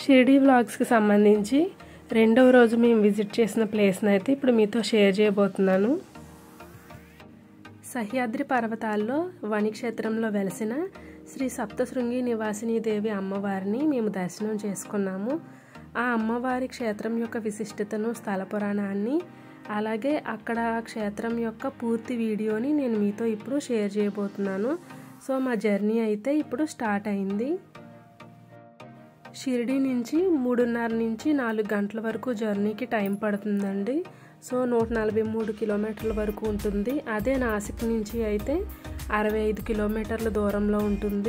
షిరిడి వ్లాగ్స్కి సంబంధించి రెండవ రోజు మేము విజిట్ చేసిన ప్లేస్ని అయితే ఇప్పుడు మీతో షేర్ చేయబోతున్నాను సహ్యాద్రి పర్వతాల్లో వణిక్షేత్రంలో వెలసిన శ్రీ సప్తశృంగి నివాసిని దేవి అమ్మవారిని మేము దర్శనం చేసుకున్నాము ఆ అమ్మవారి క్షేత్రం యొక్క విశిష్టతను స్థల పురాణాన్ని అలాగే అక్కడ క్షేత్రం యొక్క పూర్తి వీడియోని నేను మీతో ఇప్పుడు షేర్ చేయబోతున్నాను సో మా జర్నీ అయితే ఇప్పుడు స్టార్ట్ అయింది షిరిడి నుంచి మూడున్నర నుంచి నాలుగు గంటల వరకు జర్నీకి టైం పడుతుందండి సో నూట నలభై మూడు కిలోమీటర్ల వరకు ఉంటుంది అదే నాసిక్ నుంచి అయితే అరవై ఐదు కిలోమీటర్ల దూరంలో ఉంటుంది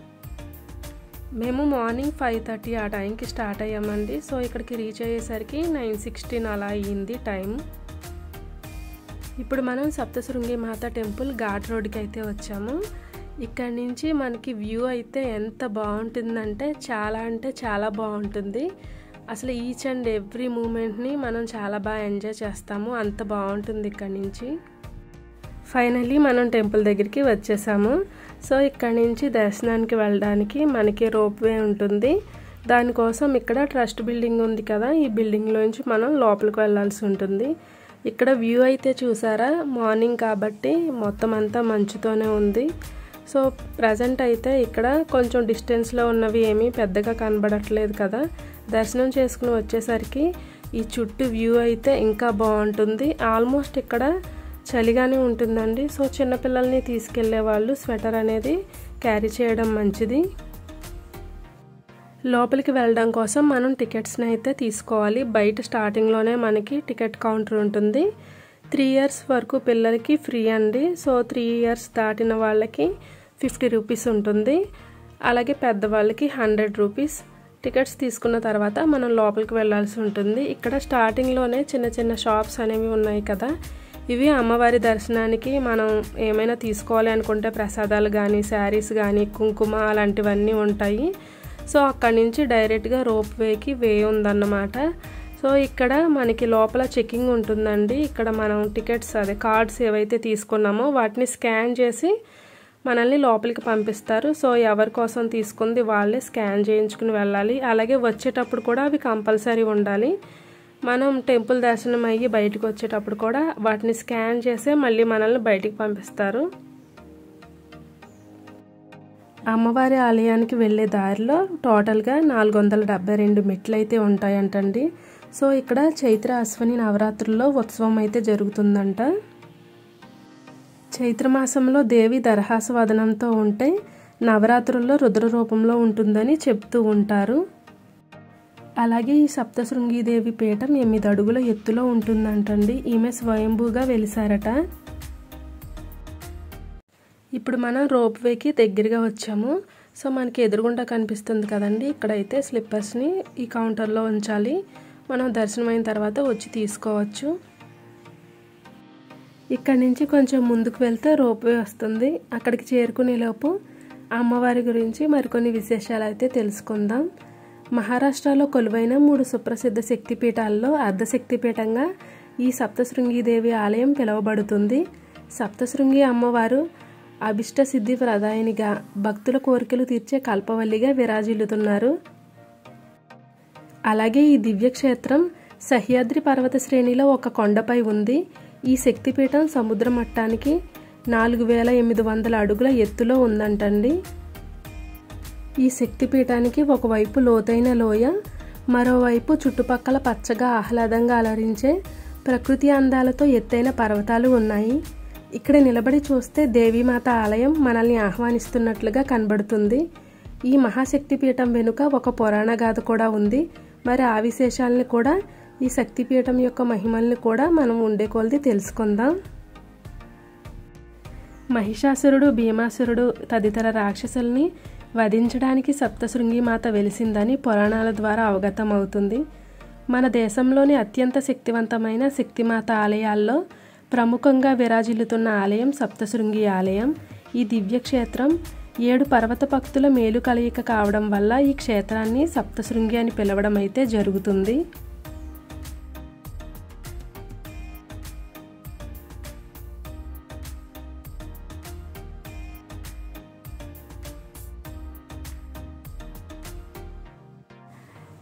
మేము మార్నింగ్ ఫైవ్ థర్టీ ఆ టైంకి స్టార్ట్ అయ్యామండి సో ఇక్కడికి రీచ్ అయ్యేసరికి నైన్ సిక్స్టీన్ అలా అయ్యింది టైం ఇప్పుడు మనం సప్తశృంగి మాత టెంపుల్ ఘాట్ రోడ్కి అయితే వచ్చాము ఇక్కడ నుంచి మనకి వ్యూ అయితే ఎంత బాగుంటుందంటే చాలా అంటే చాలా బాగుంటుంది అసలు ఈచ్ అండ్ ఎవ్రీ మూమెంట్ని మనం చాలా బాగా ఎంజాయ్ చేస్తాము అంత బాగుంటుంది ఇక్కడ నుంచి ఫైనల్లీ మనం టెంపుల్ దగ్గరికి వచ్చేసాము సో ఇక్కడ నుంచి దర్శనానికి వెళ్ళడానికి మనకి రోప్ వే ఉంటుంది దానికోసం ఇక్కడ ట్రస్ట్ బిల్డింగ్ ఉంది కదా ఈ బిల్డింగ్లోంచి మనం లోపలికి వెళ్ళాల్సి ఉంటుంది ఇక్కడ వ్యూ అయితే చూసారా మార్నింగ్ కాబట్టి మొత్తం అంతా మంచుతోనే ఉంది సో ప్రజెంట్ అయితే ఇక్కడ కొంచెం డిస్టెన్స్లో ఉన్నవి ఏమీ పెద్దగా కనబడట్లేదు కదా దర్శనం చేసుకుని వచ్చేసరికి ఈ చుట్టూ వ్యూ అయితే ఇంకా బాగుంటుంది ఆల్మోస్ట్ ఇక్కడ చలిగానే ఉంటుందండి సో చిన్నపిల్లల్ని తీసుకెళ్లే వాళ్ళు స్వెటర్ అనేది క్యారీ చేయడం మంచిది లోపలికి వెళ్ళడం కోసం మనం టికెట్స్ని అయితే తీసుకోవాలి బయట స్టార్టింగ్లోనే మనకి టికెట్ కౌంటర్ ఉంటుంది త్రీ ఇయర్స్ వరకు పిల్లలకి ఫ్రీ అండి సో త్రీ ఇయర్స్ దాటిన వాళ్ళకి ఫిఫ్టీ రూపీస్ ఉంటుంది అలాగే పెద్దవాళ్ళకి హండ్రెడ్ రూపీస్ టికెట్స్ తీసుకున్న తర్వాత మనం లోపలికి వెళ్ళాల్సి ఉంటుంది ఇక్కడ స్టార్టింగ్లోనే చిన్న చిన్న షాప్స్ అనేవి ఉన్నాయి కదా ఇవి అమ్మవారి దర్శనానికి మనం ఏమైనా తీసుకోవాలి అనుకుంటే ప్రసాదాలు కానీ శారీస్ కానీ కుంకుమ అలాంటివన్నీ ఉంటాయి సో అక్కడి నుంచి డైరెక్ట్గా రోప్ వేకి వే ఉందన్నమాట సో ఇక్కడ మనకి లోపల చెకింగ్ ఉంటుందండి ఇక్కడ మనం టికెట్స్ అదే కార్డ్స్ ఏవైతే తీసుకున్నామో వాటిని స్కాన్ చేసి మనల్ని లోపలికి పంపిస్తారు సో ఎవరి కోసం తీసుకుంది వాళ్ళే స్కాన్ చేయించుకుని వెళ్ళాలి అలాగే వచ్చేటప్పుడు కూడా అవి కంపల్సరీ ఉండాలి మనం టెంపుల్ దర్శనం అయ్యి బయటకు వచ్చేటప్పుడు కూడా వాటిని స్కాన్ చేసే మళ్ళీ మనల్ని బయటికి పంపిస్తారు అమ్మవారి ఆలయానికి వెళ్ళే దారిలో టోటల్గా నాలుగు వందల డెబ్బై రెండు మెట్లు అయితే ఉంటాయంటండి సో ఇక్కడ చైత్ర అశ్వని నవరాత్రుల్లో ఉత్సవం అయితే జరుగుతుందంట చైత్రమాసంలో దేవి దరహాసవదనంతో ఉంటే నవరాత్రుల్లో రుద్ర రూపంలో ఉంటుందని చెప్తూ ఉంటారు అలాగే ఈ సప్తశృంగీదేవి పీఠం ఎనిమిది అడుగుల ఎత్తులో ఉంటుందంటండి ఈమె స్వయంభూగా వెలిసారట ఇప్పుడు మనం రోప్ వేకి దగ్గరగా వచ్చాము సో మనకి ఎదురుగుండా కనిపిస్తుంది కదండి ఇక్కడైతే స్లిప్పర్స్ని ఈ కౌంటర్లో ఉంచాలి మనం దర్శనమైన తర్వాత వచ్చి తీసుకోవచ్చు ఇక్కడ నుంచి కొంచెం ముందుకు వెళ్తే రోప్ వే వస్తుంది అక్కడికి చేరుకునేలోపు అమ్మవారి గురించి మరికొన్ని విశేషాలు అయితే తెలుసుకుందాం మహారాష్ట్రలో కొలువైన మూడు సుప్రసిద్ధ శక్తిపీఠాల్లో అర్ధశక్తిపీఠంగా ఈ సప్తశృంగిదేవి ఆలయం పిలువబడుతుంది సప్తశృంగి అమ్మవారు అభిష్ట సిద్ధి ప్రదాయనిగా భక్తుల కోరికలు తీర్చే కల్పవల్లిగా విరాజిల్లుతున్నారు అలాగే ఈ దివ్యక్షేత్రం సహ్యాద్రి పర్వత శ్రేణిలో ఒక కొండపై ఉంది ఈ శక్తిపీఠం సముద్ర మట్టానికి నాలుగు వేల ఎనిమిది వందల అడుగుల ఎత్తులో ఉందంటండి ఈ శక్తిపీఠానికి ఒకవైపు లోతైన లోయ మరోవైపు చుట్టుపక్కల పచ్చగా ఆహ్లాదంగా అలరించే ప్రకృతి అందాలతో ఎత్తైన పర్వతాలు ఉన్నాయి ఇక్కడ నిలబడి చూస్తే దేవీమాత ఆలయం మనల్ని ఆహ్వానిస్తున్నట్లుగా కనబడుతుంది ఈ మహాశక్తిపీఠం వెనుక ఒక పురాణ గాథ కూడా ఉంది మరి ఆ విశేషాలని కూడా ఈ శక్తిపీఠం యొక్క మహిమల్ని కూడా మనం ఉండే కొలది తెలుసుకుందాం మహిషాసురుడు భీమాసురుడు తదితర రాక్షసుల్ని వధించడానికి సప్తశృంగి మాత వెలిసిందని పురాణాల ద్వారా అవగతం అవుతుంది మన దేశంలోని అత్యంత శక్తివంతమైన శక్తిమాత ఆలయాల్లో ప్రముఖంగా విరాజిల్లుతున్న ఆలయం సప్తశృంగి ఆలయం ఈ దివ్యక్షేత్రం ఏడు పర్వత భక్తుల మేలు కలయిక కావడం వల్ల ఈ క్షేత్రాన్ని సప్తశృంగి అని పిలవడం అయితే జరుగుతుంది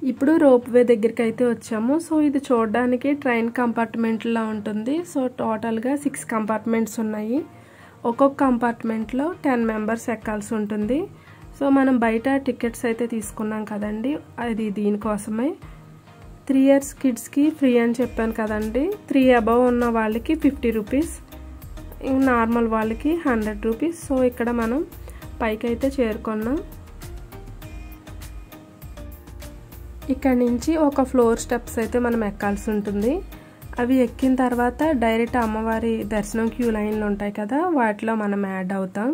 ఇప్పుడు రోప్ వే దగ్గరికి అయితే వచ్చాము సో ఇది చూడడానికి ట్రైన్ కంపార్ట్మెంట్లా ఉంటుంది సో టోటల్గా సిక్స్ కంపార్ట్మెంట్స్ ఉన్నాయి ఒక్కొక్క కంపార్ట్మెంట్లో టెన్ మెంబర్స్ ఎక్కాల్సి ఉంటుంది సో మనం బయట టికెట్స్ అయితే తీసుకున్నాం కదండి అది దీనికోసమే త్రీ ఇయర్స్ కిడ్స్కి ఫ్రీ అని చెప్పాను కదండి త్రీ అబవ్ ఉన్న వాళ్ళకి ఫిఫ్టీ రూపీస్ నార్మల్ వాళ్ళకి హండ్రెడ్ రూపీస్ సో ఇక్కడ మనం పైకి అయితే చేరుకున్నాం ఇక్కడ నుంచి ఒక ఫ్లోర్ స్టెప్స్ అయితే మనం ఎక్కాల్సి ఉంటుంది అవి ఎక్కిన తర్వాత డైరెక్ట్ అమ్మవారి దర్శనం క్యూ లైన్లు ఉంటాయి కదా వాటిలో మనం యాడ్ అవుతాం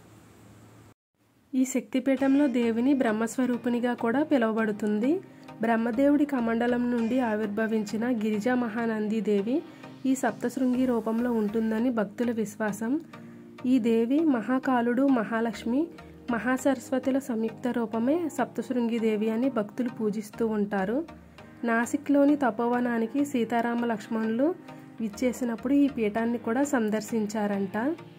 ఈ శక్తిపీఠంలో దేవిని బ్రహ్మస్వరూపిణిగా కూడా పిలువబడుతుంది బ్రహ్మదేవుడి కమండలం నుండి ఆవిర్భవించిన గిరిజా మహానంది దేవి ఈ సప్తశృంగి రూపంలో ఉంటుందని భక్తుల విశ్వాసం ఈ దేవి మహాకాలుడు మహాలక్ష్మి మహాసరస్వతుల సంయుక్త రూపమే సప్తశృంగి దేవి అని భక్తులు పూజిస్తూ ఉంటారు నాసిక్లోని తపోవనానికి సీతారామ లక్ష్మణులు విచ్చేసినప్పుడు ఈ పీఠాన్ని కూడా సందర్శించారంట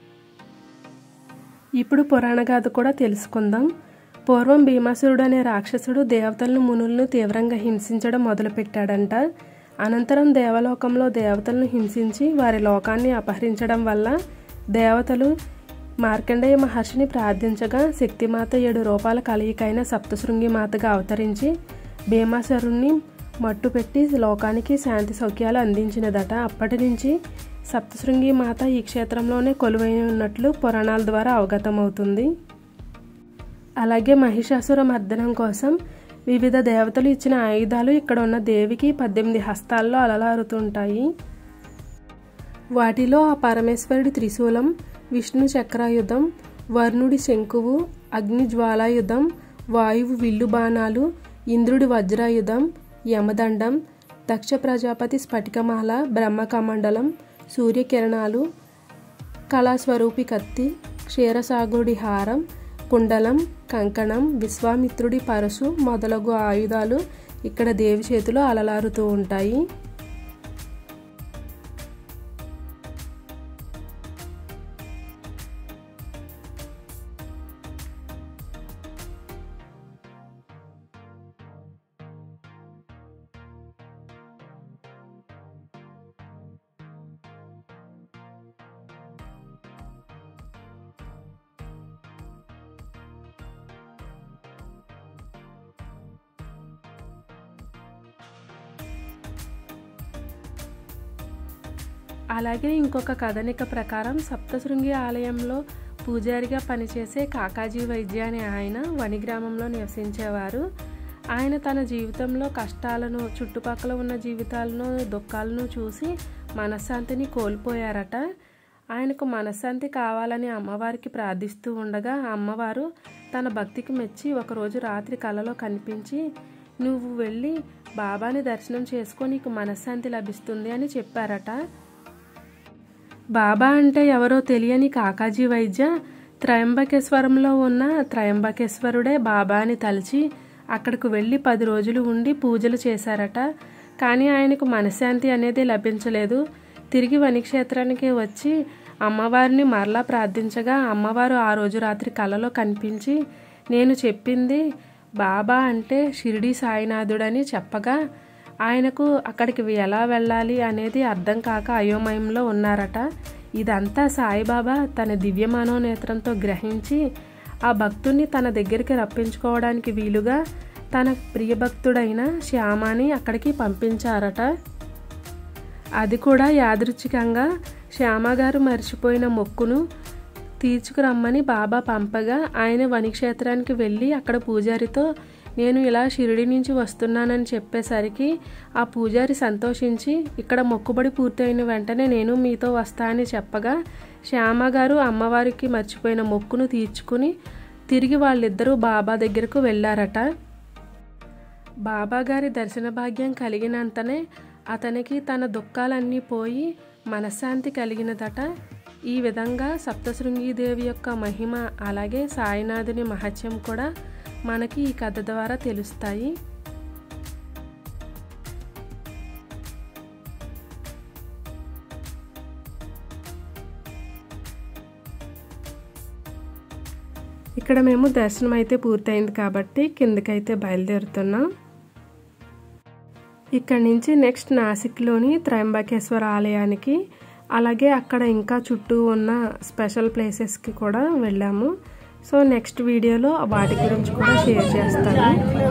ఇప్పుడు పురాణగాథ కూడా తెలుసుకుందాం పూర్వం భీమాసురుడు అనే రాక్షసుడు దేవతలను మునులను తీవ్రంగా హింసించడం మొదలుపెట్టాడంట అనంతరం దేవలోకంలో దేవతలను హింసించి వారి లోకాన్ని అపహరించడం వల్ల దేవతలు మార్కండేయ మహర్షిని ప్రార్థించగా శక్తిమాత ఏడు రూపాల కలయికైన సప్తశృంగి మాతగా అవతరించి భీమాసురుణ్ణి మట్టు పెట్టి లోకానికి శాంతి సౌఖ్యాలు అందించినదట అప్పటి నుంచి సప్తశృంగి మాత ఈ క్షేత్రంలోనే కొలువై ఉన్నట్లు పురాణాల ద్వారా అవగతమవుతుంది అలాగే మహిషాసుర మర్దనం కోసం వివిధ దేవతలు ఇచ్చిన ఆయుధాలు ఇక్కడ ఉన్న దేవికి పద్దెనిమిది హస్తాల్లో అలలారుతుంటాయి వాటిలో ఆ పరమేశ్వరుడి త్రిశూలం విష్ణు చక్రాయుధం వర్ణుడి శంకువు అగ్ని జ్వాలాయుధం వాయువు విల్లు బాణాలు ఇంద్రుడి వజ్రాయుధం యమదండం దక్ష ప్రజాపతి స్ఫటికమాల బ్రహ్మకమండలం సూర్యకిరణాలు కళాస్వరూపి కత్తి క్షీరసాగుడి హారం కుండలం కంకణం విశ్వామిత్రుడి పరశు మొదలగు ఆయుధాలు ఇక్కడ దేవి చేతిలో అలలారుతూ ఉంటాయి అలాగే ఇంకొక కథనిక ప్రకారం సప్తశృంగి ఆలయంలో పూజారిగా పనిచేసే కాకాజీ వైద్య అనే ఆయన వని గ్రామంలో నివసించేవారు ఆయన తన జీవితంలో కష్టాలను చుట్టుపక్కల ఉన్న జీవితాలను దుఃఖాలను చూసి మనశ్శాంతిని కోల్పోయారట ఆయనకు మనశ్శాంతి కావాలని అమ్మవారికి ప్రార్థిస్తూ ఉండగా అమ్మవారు తన భక్తికి మెచ్చి ఒకరోజు రాత్రి కలలో కనిపించి నువ్వు వెళ్ళి బాబాని దర్శనం చేసుకో నీకు మనశ్శాంతి లభిస్తుంది అని చెప్పారట బాబా అంటే ఎవరో తెలియని కాకాజీ వైద్య త్రయంబకేశ్వరంలో ఉన్న త్రయంబకేశ్వరుడే బాబా అని తలిచి అక్కడికి వెళ్ళి పది రోజులు ఉండి పూజలు చేశారట కానీ ఆయనకు మనశ్శాంతి అనేది లభించలేదు తిరిగి వనిక్షేత్రానికి వచ్చి అమ్మవారిని మరలా ప్రార్థించగా అమ్మవారు ఆ రోజు రాత్రి కలలో కనిపించి నేను చెప్పింది బాబా అంటే షిరిడి సాయినాథుడని చెప్పగా ఆయనకు అక్కడికి ఎలా వెళ్ళాలి అనేది అర్థం కాక అయోమయంలో ఉన్నారట ఇదంతా సాయిబాబా తన దివ్య మనోనేత్రంతో గ్రహించి ఆ భక్తుని తన దగ్గరికి రప్పించుకోవడానికి వీలుగా తన ప్రియభక్తుడైన శ్యామాని అక్కడికి పంపించారట అది కూడా యాదృచ్ఛికంగా శ్యామగారు మర్చిపోయిన మొక్కును తీర్చుకురమ్మని బాబా పంపగా ఆయన వనిక్షేత్రానికి వెళ్ళి అక్కడ పూజారితో నేను ఇలా షిరిడి నుంచి వస్తున్నానని చెప్పేసరికి ఆ పూజారి సంతోషించి ఇక్కడ మొక్కుబడి పూర్తయిన వెంటనే నేను మీతో వస్తా అని చెప్పగా శ్యామ గారు అమ్మవారికి మర్చిపోయిన మొక్కును తీర్చుకుని తిరిగి వాళ్ళిద్దరూ బాబా దగ్గరకు వెళ్ళారట బాబా గారి దర్శన భాగ్యం కలిగినంతనే అతనికి తన దుఃఖాలన్నీ పోయి మనశ్శాంతి కలిగినదట ఈ విధంగా సప్తశృంగీదేవి యొక్క మహిమ అలాగే సాయినాథుని మహత్యం కూడా మనకి ఈ కథ ద్వారా తెలుస్తాయి ఇక్కడ మేము దర్శనం అయితే పూర్తయింది కాబట్టి కిందకైతే బయలుదేరుతున్నాం ఇక్కడ నుంచి నెక్స్ట్ నాసిక్లోని త్రయంబకేశ్వర ఆలయానికి అలాగే అక్కడ ఇంకా చుట్టూ ఉన్న స్పెషల్ ప్లేసెస్కి కూడా వెళ్ళాము సో నెక్స్ట్ వీడియోలో వాటి గురించి కూడా షేర్ చేస్తాను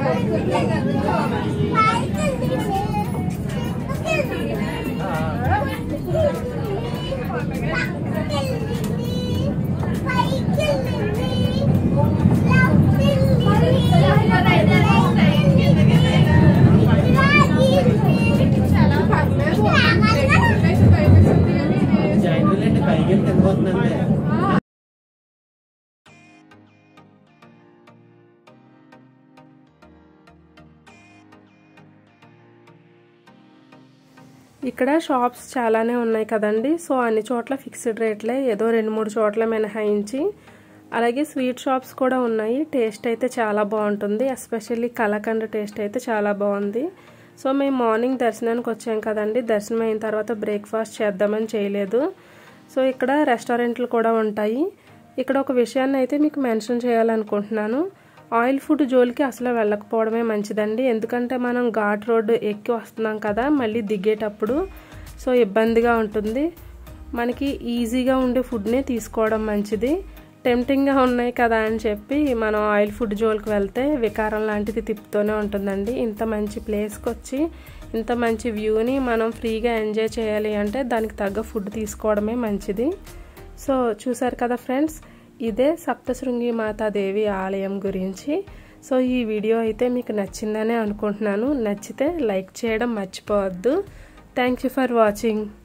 జాయిన్ పైకి తినబోతుందంటే ఇక్కడ షాప్స్ చాలానే ఉన్నాయి కదండి సో అన్ని చోట్ల ఫిక్స్డ్ రేట్లే ఏదో రెండు మూడు చోట్ల మినహాయించి అలాగే స్వీట్ షాప్స్ కూడా ఉన్నాయి టేస్ట్ అయితే చాలా బాగుంటుంది ఎస్పెషల్లీ కలకండ టేస్ట్ అయితే చాలా బాగుంది సో మేము మార్నింగ్ దర్శనానికి వచ్చాం కదండి దర్శనం అయిన తర్వాత బ్రేక్ఫాస్ట్ చేద్దామని చేయలేదు సో ఇక్కడ రెస్టారెంట్లు కూడా ఉంటాయి ఇక్కడ ఒక విషయాన్ని అయితే మీకు మెన్షన్ చేయాలనుకుంటున్నాను ఆయిల్ ఫుడ్ జోలికి అసలు వెళ్ళకపోవడమే మంచిదండి ఎందుకంటే మనం ఘాట్ రోడ్డు ఎక్కి వస్తున్నాం కదా మళ్ళీ దిగేటప్పుడు సో ఇబ్బందిగా ఉంటుంది మనకి ఈజీగా ఉండే ఫుడ్నే తీసుకోవడం మంచిది టెంప్టింగ్గా ఉన్నాయి కదా అని చెప్పి మనం ఆయిల్ ఫుడ్ జోలికి వెళ్తే వికారం లాంటిది తిప్పుతూనే ఉంటుందండి ఇంత మంచి ప్లేస్కి వచ్చి ఇంత మంచి వ్యూని మనం ఫ్రీగా ఎంజాయ్ చేయాలి అంటే దానికి తగ్గ ఫుడ్ తీసుకోవడమే మంచిది సో చూసారు కదా ఫ్రెండ్స్ ఇదే సప్తశృంగి మాతాదేవి ఆలయం గురించి సో ఈ వీడియో అయితే మీకు నచ్చిందనే అనుకుంటున్నాను నచ్చితే లైక్ చేయడం మర్చిపోవద్దు థ్యాంక్ యూ ఫర్ వాచింగ్